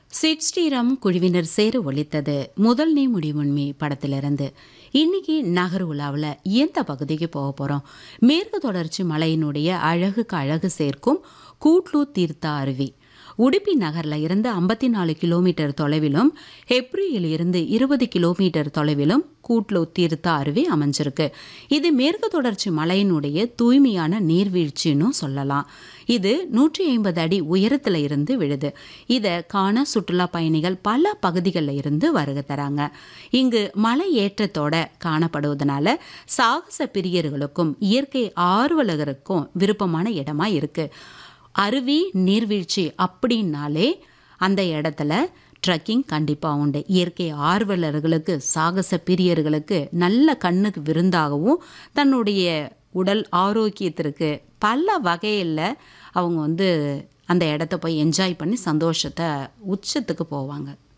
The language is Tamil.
சிட் ஸ்ரீராம் குழுவினர் சேர ஒலித்தது முதல் நீ முடிவுண்மை படத்திலிருந்து இன்னைக்கு நகர் உலாவில் எந்த பகுதிக்கு போக போகிறோம் மேற்கு தொடர்ச்சி மலையினுடைய அழகுக்கு அழகு சேர்க்கும் கூட்லூர் தீர்த்தா அருவி உடுப்பி நகரில் இருந்து ஐம்பத்தி நாலு கிலோமீட்டர் தொலைவிலும் ஹெப்ரியில் இருந்து இருபது கிலோமீட்டர் தொலைவிலும் கூட்லூர் தீர்த்தா அருவி அமைஞ்சிருக்கு இது மேற்கு தொடர்ச்சி மலையினுடைய தூய்மையான நீர்வீழ்ச்சின்னு சொல்லலாம் இது நூற்றி ஐம்பது அடி உயரத்தில் இருந்து விழுது இதை காண சுற்றுலா பயணிகள் பல பகுதிகளில் இருந்து வருகை தராங்க இங்கு மலை ஏற்றத்தோட காணப்படுவதனால சாகச பிரியர்களுக்கும் இயற்கை ஆர்வலர்களுக்கும் விருப்பமான இடமா இருக்கு அருவி நீர்வீழ்ச்சி அப்படின்னாலே அந்த இடத்துல ட்ரக்கிங் கண்டிப்பாக உண்டு இயற்கை ஆர்வலர்களுக்கு சாகச பிரியர்களுக்கு நல்ல கண்ணுக்கு விருந்தாகவும் தன்னுடைய உடல் ஆரோக்கியத்திற்கு பல வகையில் அவங்க வந்து அந்த இடத்த போய் என்ஜாய் பண்ணி சந்தோஷத்தை உச்சத்துக்கு போவாங்க